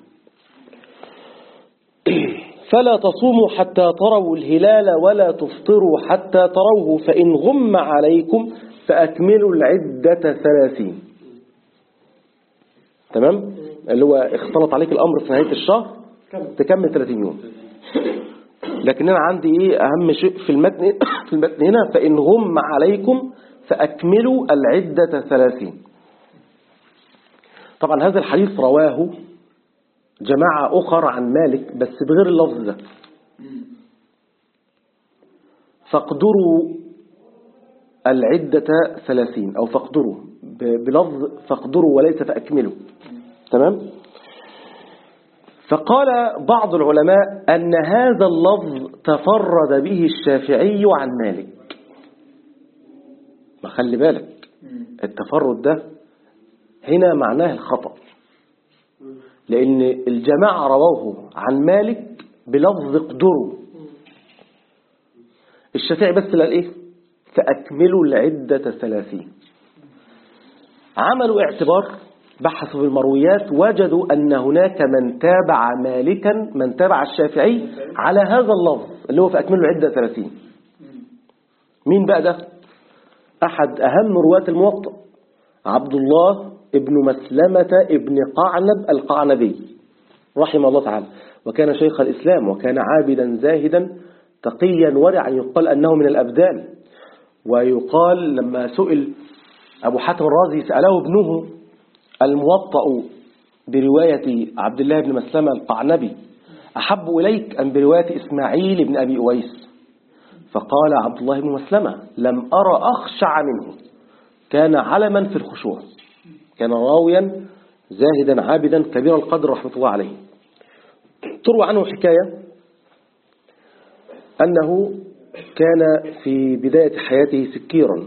فلا تصوموا حتى تروا الهلال ولا تفطروا حتى تروه فإن غم عليكم فأكملوا العدة ثلاثين تمام اللي هو اختلط عليك الأمر في نهاية الشهر تكمل 30 يوم لكن أنا عندي إيه أهم شيء في المتن في المتن هنا فإن غم عليكم فأكملوا العدة ثلاثين طبعا هذا الحديث رواه جماعة أخر عن مالك بس بغير اللفظ ده فاقدروا العدة ثلاثين أو فاقدروا ب- بلفظ فاقدروا وليس فأكملوا تمام فقال بعض العلماء أن هذا اللفظ تفرد به الشافعي عن مالك ما خلي بالك التفرد ده هنا معناه الخطأ لأن الجماعة رووه عن مالك بلفظ اقدروا الشافعي بس قال ايه فأكملوا العدة ثلاثين عملوا اعتبار بحثوا في المرويات وجدوا أن هناك من تابع مالكا من تابع الشافعي على هذا اللفظ اللي هو فأكملوا العدة ثلاثين مين بقى ده أحد أهم رواة الموطأ عبد الله ابن مسلمة ابن قعنب القعنبي رحمه الله تعالى وكان شيخ الإسلام وكان عابدا زاهدا تقيا ورعا يقال أنه من الأبدال ويقال لما سئل أبو حاتم الرازي سأله ابنه الموطأ برواية عبد الله بن مسلمة القعنبي أحب إليك أم برواية إسماعيل بن أبي أويس فقال عبد الله بن مسلمة لم أرى أخشع منه كان علما في الخشوع كان راويا زاهدا عابدا كبير القدر رحمة الله عليه تروى عنه حكاية أنه كان في بداية حياته سكيرا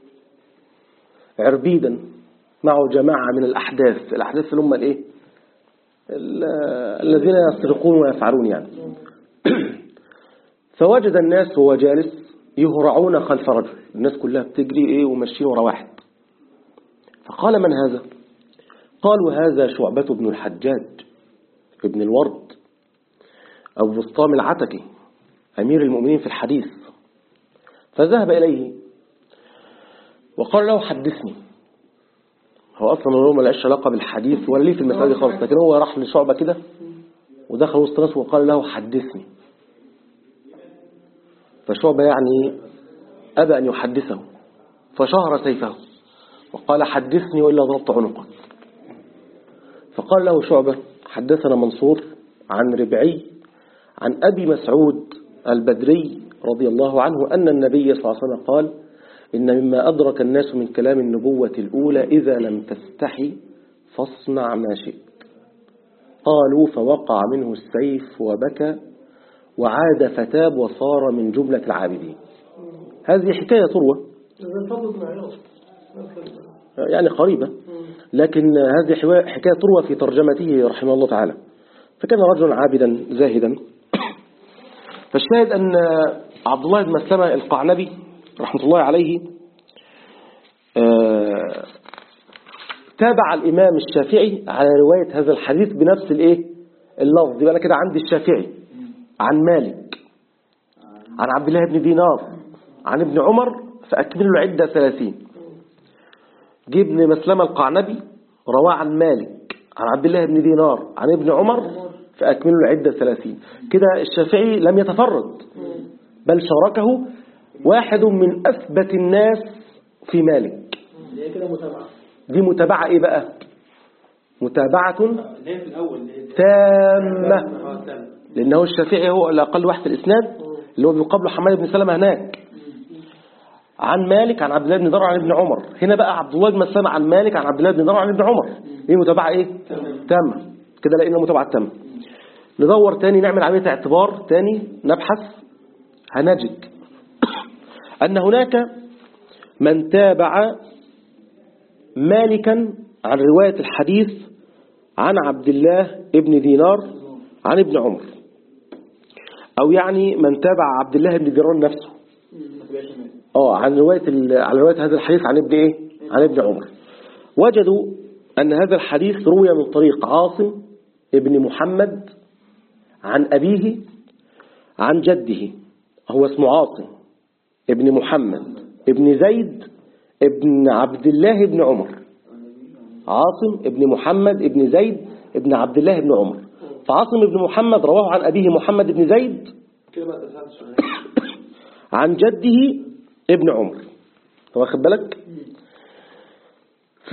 عربيدا معه جماعة من الأحداث الأحداث اللي هم الإيه ال- الذين يسرقون ويفعلون يعني فوجد الناس وهو جالس يهرعون خلف رجل الناس كلها بتجري إيه وماشيين ورا واحد فقال من هذا قالوا هذا شعبة بن الحجاج ابن الورد أبو بسطام العتكي أمير المؤمنين في الحديث فذهب إليه وقال له حدثني هو أصلا هو ما لقاش علاقة بالحديث ولا ليه في المسألة دي خالص لكن هو راح لشعبة كده ودخل وسط ناس وقال له حدثني فشعبة يعني أبى أن يحدثه فشهر سيفه وقال حدثني وإلا ضربت عنقك فقال له شعبة حدثنا منصور عن ربعي عن أبي مسعود البدري رضي الله عنه أن النبي صلى الله عليه وسلم قال إن مما أدرك الناس من كلام النبوة الأولى إذا لم تستحي فاصنع ما شئت قالوا فوقع منه السيف وبكى وعاد فتاب وصار من جملة العابدين هذه حكاية تروى إذا فضل معيار يعني قريبة لكن هذه حوا- حكاية تروى في ترجمته رحمه الله تعالى فكان رجلا عابدا زاهدا فالشاهد أن عبد الله بن مسلمة القعنبي رحمة الله عليه آه، تابع الإمام الشافعي على رواية هذا الحديث بنفس الإيه اللفظ يبقى أنا كده عندي الشافعي عن مالك عن عبد الله بن دينار عن ابن عمر فأكملوا العدة ثلاثين جه ابن مسلمة القعنبي رواه عن مالك عن عبد الله بن دينار عن ابن عمر فأكملوا العدة ثلاثين كده الشافعي لم يتفرد بل شاركه واحد من أثبت الناس في مالك اللي هي كده متابعة دي متابعة إيه بقى متابعة اللي هي في الأول اللي هي تامة اه تمام لأنه الشافعي هو الأقل واحد في الإسناد اللي هو بيقابله حماد بن سلمة هناك عن مالك عن عبد الله بن دينار عن ابن عمر هنا بقى عبد الله بن مسلمة عن مالك عن عبد الله بن دينار عن ابن عمر دي متابعة ايه تامة كده لقينا متابعة تامة ندور تاني نعمل عملية اعتبار تاني نبحث هنجد أن هناك من تابع مالكا عن رواية الحديث عن عبد الله ابن دينار عن ابن عمر أو يعني من تابع عبد الله بن دينار نفسه ما تبقاش مال اه عن رواية ال- عن رواية هذا الحديث عن ابن ايه عن ابن عمر وجدوا أن هذا الحديث روي من طريق عاصم ابن محمد عن أبيه عن جده هو اسمه عاصم ابن محمد ابن زيد ابن عبد الله بن عمر عاصم ابن محمد ابن زيد ابن عبد الله بن عمر فعاصم ابن محمد رواه عن أبيه محمد بن زيد كده بقى تسأل السؤال عن جده ابن عمر طب واخد بالك ف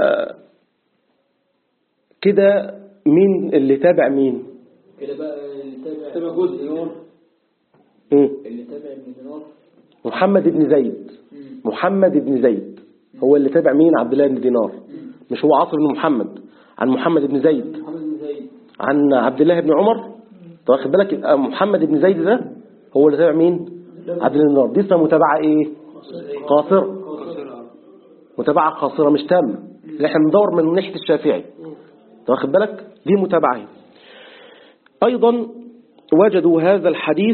كده مين اللي تابع مين كده بقى اللي تابع تبقى جزء دينار مم. اللي تابع ابن دينار محمد بن زيد مم. محمد بن زيد هو اللي تابع مين عبد الله بن دينار مش هو عاصم بن محمد عن محمد بن زيد محمد بن زيد عن عبد الله بن عمر طب واخد بالك يبقى محمد بن زيد ده هو اللي تابع مين عبد الله بن دينار دي اسمها متابعة ايه قاصرة قصيرة متابعة قاصرة مش تامة اللي احنا بندور من ناحية الشافعي أنت واخد بالك دي متابعة هي. أيضا وجدوا هذا الحديث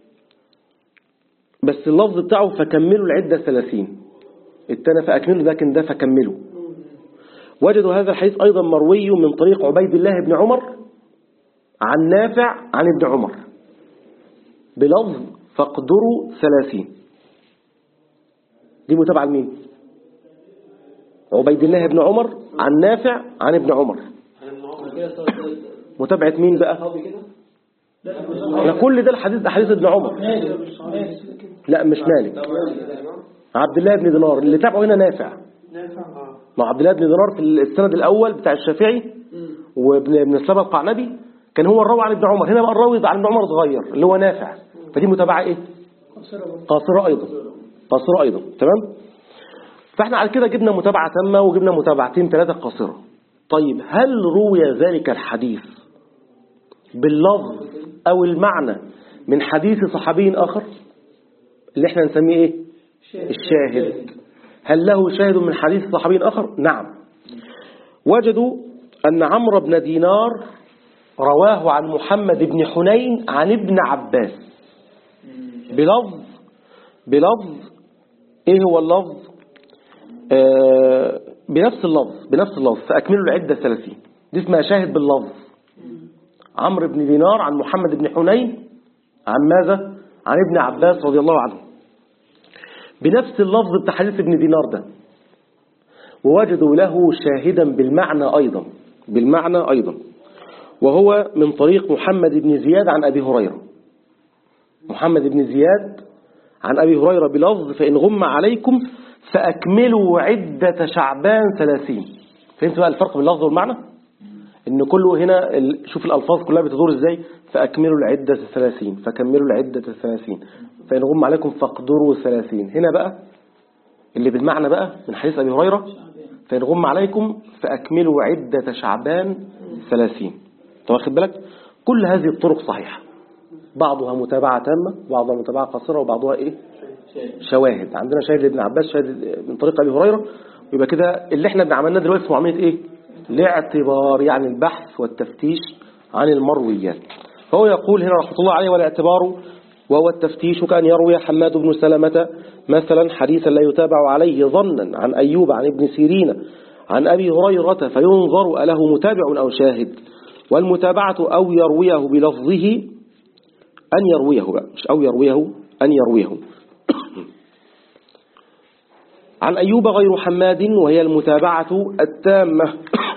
بس اللفظ بتاعه فكملوا العدة ثلاثين التانى فأكملوا لكن ده فكملوا وجدوا هذا الحديث أيضا مروي من طريق عبيد الله بن عمر عن نافع عن ابن عمر بلفظ فاقدروا ثلاثين دي متابعة لمين عبيد الله بن عمر عن نافع عن ابن عمر كده صار كده متابعة مين بقى صحابي كده احنا كل ده الحديث احاديث ابن عمر لا مش مالك عبد الله بن دينار اللي تابعه هنا نافع نافع اه مع عبد الله بن دينار في السند الاول بتاع الشافعي وابن ابن سلمة القعنبي كان هو الراوي عن ابن عمر هنا بقى الراوي عن ابن عمر صغير اللي هو نافع فدي متابعة ايه قاصرة ايضا قاصرة ايضا تمام فاحنا على كده جبنا متابعة تامة وجبنا متابعتين ثلاثة قاصرة طيب هل روي ذلك الحديث باللفظ او المعنى من حديث صحابي اخر اللي احنا نسميه ايه الشاهد هل له شاهد من حديث صحابي آخر نعم وجدوا أن عمرو بن دينار رواه عن محمد بن حنين عن ابن عباس بلفظ بلفظ ايه هو اللفظ آه بنفس اللفظ بنفس اللفظ فأكملوا العدة ثلاثين دي اسمها شاهد باللفظ عمرو بن دينار عن محمد بن حنين عن ماذا عن ابن عباس رضي الله عنه بنفس اللفظ بتاع حديث ابن دينار ده ووجدوا له شاهدا بالمعنى أيضا بالمعنى أيضا وهو من طريق محمد بن زياد عن أبي هريرة محمد بن زياد عن أبي هريرة بلفظ فإن غم عليكم فأكملوا عدة شعبان ثلاثين فهمت بقى الفرق بين اللفظ والمعنى إن كله هنا ال- شوف الألفاظ كلها بتدور إزاي فأكملوا العدة ثلاثين فكملوا العدة ثلاثين فإن غم عليكم فاقدروا ثلاثين هنا بقى اللي بالمعنى بقى من حديث أبي هريرة فإن غم عليكم فأكملوا عدة شعبان ثلاثين طب واخد بالك كل هذه الطرق صحيحة بعضها متابعة تامة وبعضها متابعة قصيرة وبعضها إيه شواهد عندنا شاهد لابن عباس شاهد من طريق أبي هريرة ويبقى كده اللي احنا بنعملناه دلوقتي اسمه عملية إيه الاعتبار يعني البحث والتفتيش عن المرويات فهو يقول هنا رحمة الله عليه والاعتبار وهو التفتيش كأن يروي حماد بن سلمة مثلا حديثا لا يتابع عليه ظنا عن أيوب عن ابن سيرين عن أبي هريرة فينظر أله متابع أو شاهد والمتابعة أو يرويه بلفظه أن يرويه بقى مش أو يرويه أن يرويه عن أيوب غير حماد وهي المتابعة التامة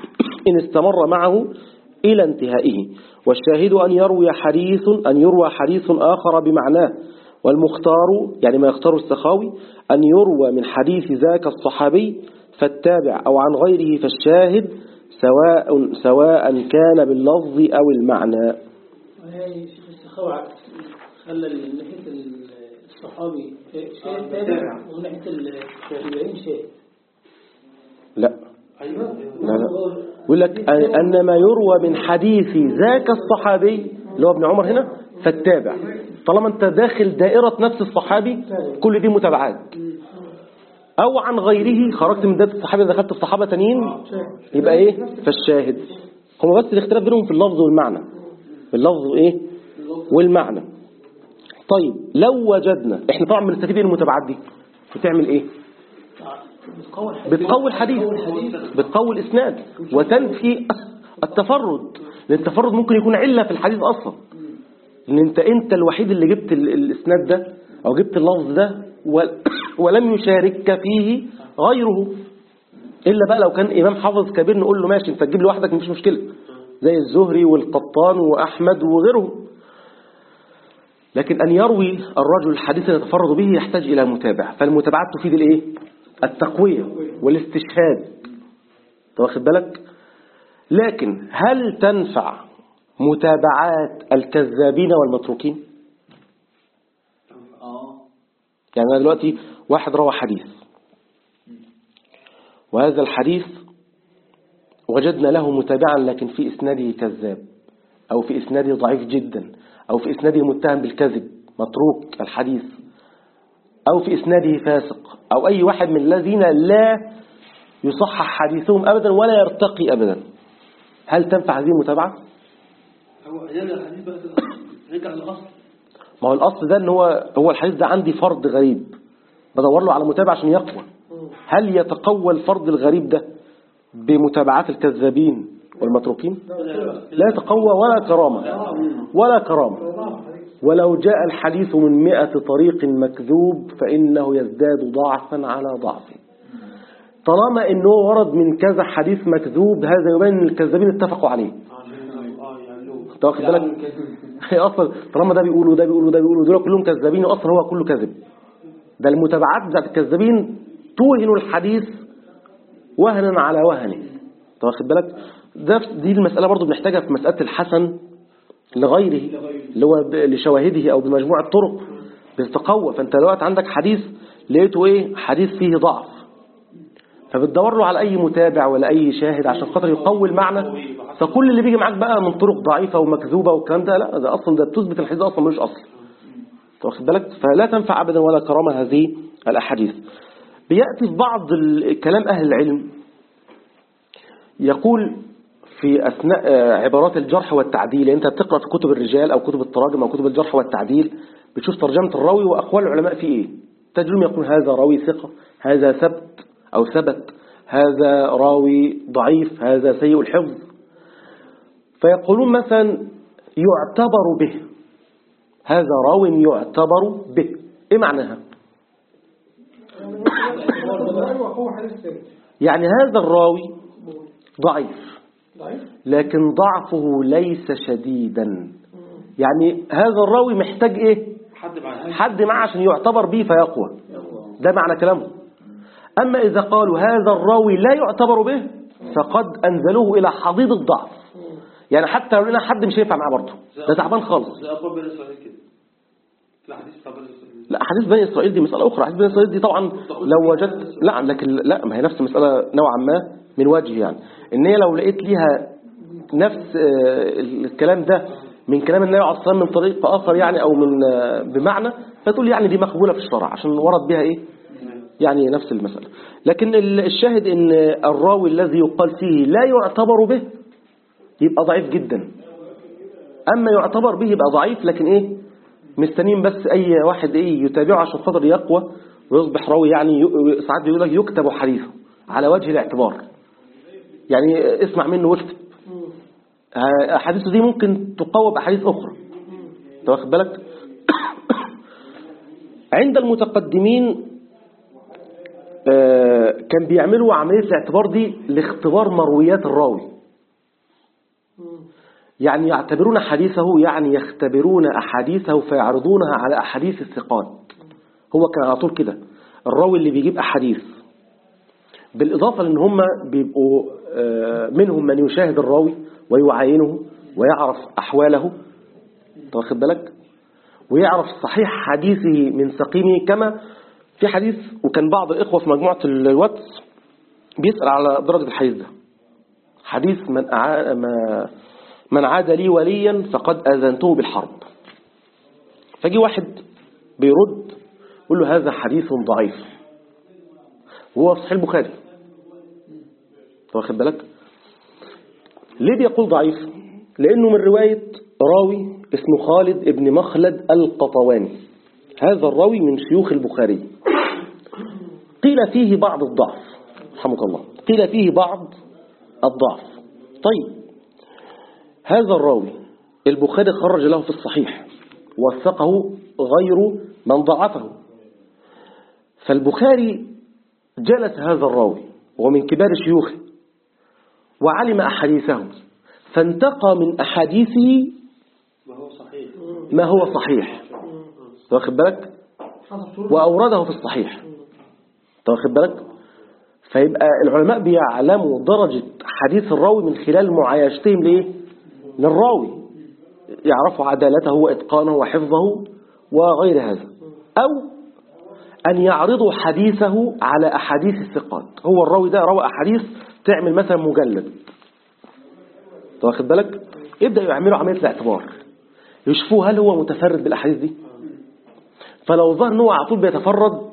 إن استمر معه إلى انتهائه والشاهد أن يروي حديث أن يروى حديث آخر بمعناه والمختار يعني ما يختار السخاوي أن يروى من حديث ذاك الصحابي فالتابع أو عن غيره فالشاهد سواء سواء كان باللفظ أو المعنى وهي شيخ السخاوي عكس خلى من ناحية الصحابي شاهد تابع ومن ناحية التابعين شاهد لا ايوه لا لا يقول لك أن أن ما يروى من حديث ذاك الصحابي اللي هو ابن عمر هنا فالتابع طالما انت داخل دائرة نفس الصحابي كل دي متابعات او عن غيره خرجت من دائرة الصحابي دخلت في صحابة تانيين يبقى ايه فالشاهد هما بس الاختلاف بينهم في اللفظ والمعنى في اللفظ ايه والمعنى طيب لو وجدنا احنا طبعا بنستفيد ايه من المتابعات دي بتعمل ايه بتقوي الحديث بتقوي الاسناد وتنفي التفرد لان التفرد ممكن يكون علة في الحديث اصلا ان انت انت الوحيد اللي جبت ال- الاسناد ده او جبت اللفظ ده ول- ولم يشاركك فيه غيره الا بقى لو كان امام حافظ كبير نقول له ماشي انت تجيب لوحدك مفيش مشكله زي الزهري والقطان واحمد وغيرهم لكن ان يروي الرجل الحديث اللي يتفرد به يحتاج الى متابع فالمتابعات تفيد الايه التقويه والاستشهاد أنت واخد بالك لكن هل تنفع متابعات الكذابين والمتروكين اه يعني أنا دلوقتي واحد روى حديث وهذا الحديث وجدنا له متابعا لكن في إسناده كذاب أو في إسناده ضعيف جدا أو في إسناده متهم بالكذب متروك الحديث أو في إسناده فاسق أو أي واحد من الذين لا يصحح حديثهم أبدا ولا يرتقي أبدا هل تنفع هذه المتابعة؟ هو يرجع الحديث بقى رجع للاصل ما هو الأصل ده ان هو هو الحديث ده عندي فرد غريب بدور له على متابع عشان يقوى هل يتقوى الفرد الغريب ده بمتابعات الكذابين والمتروكين لا يتقوى ولا كرامة ولا كرامة ولو جاء الحديث من مئة طريق مكذوب فإنه يزداد ضعفا على ضعف طالما انه ورد من كذا حديث مكذوب هذا يبين ان الكذابين اتفقوا عليه اه يعلوه انت واخد بالك هي اصلا طالما ده بيقول وده بيقول وده بيقول دول كلهم كذابين واصلا هو كله كذب ده المتابعات بتاعت الكذابين توهن الحديث وهنا على وهن انت واخد بالك ده دي المسألة برضو بنحتاجها في مسألة الحسن لغيره اللي هو ب- لشواهده او بمجموعة طرق بتتقوى فانت دلوقتي عندك حديث لقيته ايه حديث فيه ضعف فبتدور له على اي متابع ولا اي شاهد عشان خاطر يقوي المعنى فكل اللي بيجي معاك بقى من طرق ضعيفة ومكذوبة والكلام ده لا ده اصلا ده بتثبت الحديث اصلا ملوش اصل أنت واخد بالك فلا تنفع ابدا ولا كرامة هذه الاحاديث بياتي في بعض ال- كلام اهل العلم يقول في اثناء آه، عبارات الجرح والتعديل انت بتقرا في كتب الرجال او كتب التراجم او كتب الجرح والتعديل بتشوف ترجمه الراوي واقوال العلماء فيه ايه تجرم يقول هذا راوي ثقه هذا ثبت او ثبت هذا راوي ضعيف هذا سيء الحفظ فيقولون مثلا يعتبر به هذا راو يعتبر به ايه معناها هو حديث ثابت يعني هذا الراوي ضعيف ضعيف لكن ضعفه ليس شديدا يعني هذا الراوي محتاج ايه حد معاه حد معه عشان يعتبر به فيقوى ده معنى كلامه أما إذا قالوا هذا الراوي لا يعتبر به فقد أنزلوه إلى حضيض الضعف يعني حتى لو لنا حد مش هينفع معاه برضه ده تعبان خالص زي اقوى بني اسرائيل كده لا حديث بتاع بني اسرائيل لا حديث بني إسرائيل دي مسألة أخرى حديث بني إسرائيل دي طبعا لو وجدت لا لكن لا ما هي نفس المسألة نوعا ما من وجه يعني إن هي لو لقيت ليها نفس آه، الكلام ده من كلام النبي عليه الصلاة والسلام من طريق آخر يعني أو من آه، بمعنى فتقول يعني دي مقبولة في الشرع عشان ورد بها إيه يعني نفس المسألة لكن ال- الشاهد ان الراوي الذي يقال فيه لا يعتبر به يبقى ضعيف جدا اما يعتبر به يبقى ضعيف لكن ايه مستنين بس اي واحد ايه يتابعه عشان خاطر يقوى ويصبح راوي يعني ي- ساعات بيقول لك يكتب حديثه على وجه الاعتبار يعني اسمع منه واكتب ه- احاديثه دي ممكن تقوى باحاديث اخرى انت واخد بالك عند المتقدمين آه، كان بيعملوا عملية الاعتبار دي لاختبار مرويات الراوي يعني يعتبرون حديثه يعني يختبرون أحاديثه فيعرضونها على أحاديث الثقات هو كان على طول كده الراوي اللي بيجيب أحاديث بالإضافة لأن هم بيبقوا آه، منهم من يشاهد الراوي ويعاينه ويعرف أحواله أنت واخد بالك ويعرف صحيح حديثه من سقيمه كما في حديث وكان بعض الإخوة في مجموعة الواتس بيسأل على درجة الحديث ده حديث من أعا... ما... من عاد لي وليا فقد أذنته بالحرب فجي واحد بيرد يقول له هذا حديث ضعيف وهو في صحيح البخاري أنت واخد بالك ليه بيقول ضعيف لأنه من رواية راوي اسمه خالد ابن مخلد القطواني هذا الراوي من شيوخ البخاري قيل فيه بعض الضعف رحمك الله قيل فيه بعض الضعف طيب هذا الراوي البخاري خرج له في الصحيح وثقه غير من ضعفه فالبخاري جلس هذا الراوي ومن كبار شيوخه وعلم أحاديثه فانتقى من أحاديثه ما هو صحيح ما هو صحيح واخد بالك وأورده في الصحيح واخد بالك فيبقى العلماء بيعلموا درجة حديث الراوي من خلال معايشتهم ليه للراوي يعرفوا عدالته وإتقانه وحفظه وغير هذا أو أن يعرضوا حديثه على أحاديث الثقات هو الراوي ده روى أحاديث تعمل مثلا مجلد واخد بالك يبدأ يعملوا عملية الاعتبار يشوفوا هل هو متفرد بالأحاديث دي فلو ظهر ان هو على طول بيتفرد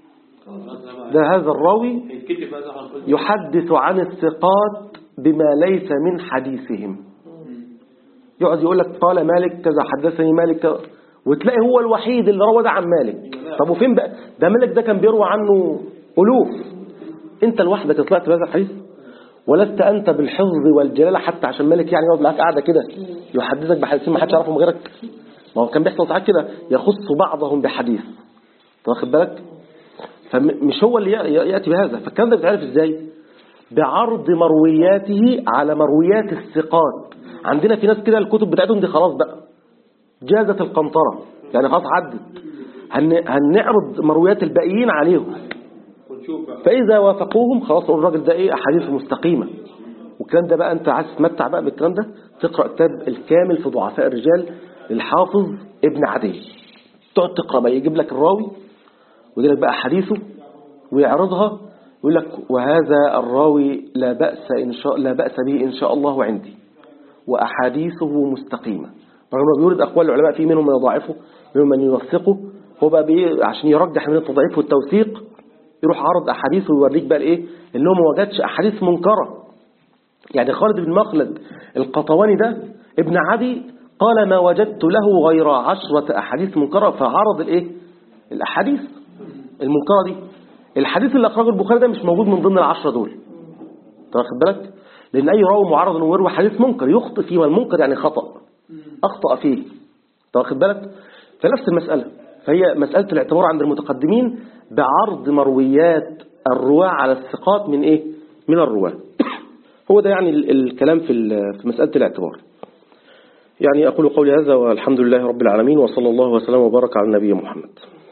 ده هذا الراوي هيتكتب بقى زي ما قلت يحدث عن الثقات بما ليس من حديثهم يقعد يقول لك قال مالك كذا حدثني مالك كذا وتلاقي هو الوحيد اللي روى ده عن مالك طب وفين بقى ده مالك ده كان بيروى عنه ألوف انت لوحدك طلعت بهذا الحديث ولست أنت بالحفظ والجلالة حتى عشان مالك يعني يقعد معاك قاعدة كده يحدثك بحديثين ما حدش يعرفهم غيرك ما هو كان بيحصل ساعات كده يخص بعضهم بحديث أنت واخد بالك فمش هو اللي يأتي بهذا فالكلام ده بيتعرف ازاي بعرض مروياته على مرويات الثقات عندنا في ناس كده الكتب بتاعتهم دي خلاص بقى جازت القنطرة يعني خلاص عدت هن... هنعرض مرويات الباقيين عليهم ونشوف بقى فإذا وافقوهم خلاص نقول الراجل ده إيه أحاديث مستقيمة والكلام ده بقى أنت عايز تتمتع بقى بالكلام ده تقرأ كتاب الكامل في ضعفاء الرجال للحافظ ابن عدي تقعد تقرأ بقى يجيب لك الراوي ويجيب لك بقى حديثه ويعرضها يقول لك وهذا الراوي لا بأس إن شاء لا بأس به إن شاء الله عندي وأحاديثه مستقيمة رغم انه بيورد أقوال العلماء في منهم من يضاعفه منهم من يوثقه هو بقى بيه عشان يرجح من التضعيف والتوثيق يروح عرض أحاديث ويوريك بقى الإيه اللي هو ما وجدش أحاديث منكرة يعني خالد بن مخلد القطواني ده ابن عدي قال ما وجدت له غير عشرة أحاديث منكرة فعرض الإيه الأحاديث المنكرة دي الحديث اللي أخرجه البخاري ده مش موجود من ضمن العشرة دول أنت واخد بالك لأن أي راوي معرض إنه يروي حديث منكر يخطئ فيه والمنكر يعني خطأ أخطأ فيه أنت واخد بالك فنفس المسألة فهي مسألة الاعتبار عند المتقدمين بعرض مرويات الرواة على الثقات من إيه من الرواة هو ده يعني ال- الكلام في ال- في مسألة الاعتبار يعني أقول قولي هذا والحمد لله رب العالمين وصلى الله وسلم وبارك على النبي محمد